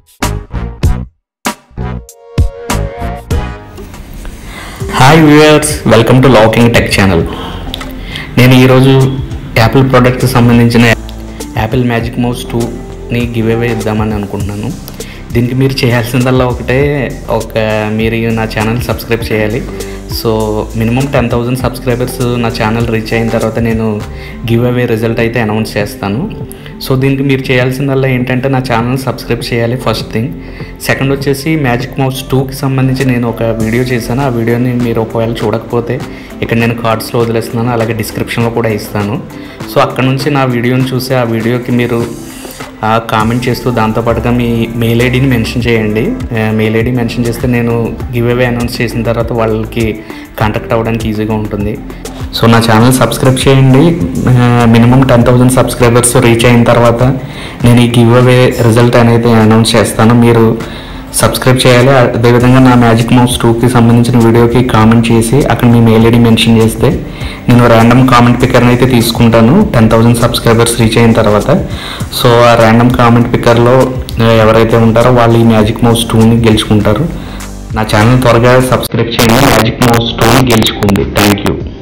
hi viewers welcome to locking tech channel నేను ఈరోజు Apple ప్రోడక్ట్కి సంబంధించిన యాపిల్ మ్యాజిక్ మౌస్ టూని గివ్ అవే ఇద్దామని అనుకుంటున్నాను దీనికి మీరు చేయాల్సిందల్లా ఒకటే ఒక మీరు నా ఛానల్ సబ్స్క్రైబ్ చేయాలి so minimum ten thousand subscribers నా ఛానల్ రీచ్ అయిన తర్వాత నేను గివ్ అవే రిజల్ట్ అయితే అనౌన్స్ చేస్తాను సో దీనికి మీరు చేయాల్సిందల్లా ఏంటంటే నా ఛానల్ సబ్స్క్రైబ్ చేయాలి ఫస్ట్ థింగ్ సెకండ్ వచ్చేసి మ్యాజిక్ మౌస్ టూకి సంబంధించి నేను ఒక వీడియో చేశాను ఆ వీడియోని మీరు ఒకవేళ చూడకపోతే ఇక్కడ నేను కార్డ్స్లో వదిలేస్తున్నాను అలాగే డిస్క్రిప్షన్లో కూడా ఇస్తాను సో అక్కడ నుంచి నా వీడియోని చూసి ఆ వీడియోకి మీరు కామెంట్ చేస్తూ దాంతోపాటుగా మీ మెయిల్ ఐడిని మెన్షన్ చేయండి మెయిల్ ఐడి మెన్షన్ చేస్తే నేను గివ్ అవే అనౌన్స్ చేసిన తర్వాత వాళ్ళకి కాంటాక్ట్ అవ్వడానికి ఈజీగా ఉంటుంది సో నా ఛానల్ సబ్స్క్రైబ్ చేయండి minimum ten thousand subscribers reach అయిన తర్వాత నేను ఈ గివ్ అవే రిజల్ట్ అనేది అనౌన్స్ చేస్తాను మీరు సబ్స్క్రైబ్ చేయాలి అదేవిధంగా నా మ్యాజిక్ మౌస్ టూకి సంబంధించిన వీడియోకి కామెంట్ చేసి అక్కడ మీ మెయిల్ ఐడి మెన్షన్ చేస్తే నేను ర్యాండమ్ కామెంట్ పిక్కర్ని అయితే తీసుకుంటాను టెన్ థౌజండ్ సబ్స్క్రైబర్స్ రీచ్ అయిన తర్వాత సో ఆ ర్యాండమ్ కామెంట్ పిక్కర్లో ఎవరైతే ఉంటారో వాళ్ళు ఈ మ్యాజిక్ మౌస్ టూని గెలుచుకుంటారు నా ఛానల్ త్వరగా సబ్స్క్రైబ్ చేయండి మ్యాజిక్ మౌస్ టూని గెలుచుకోండి థ్యాంక్ యూ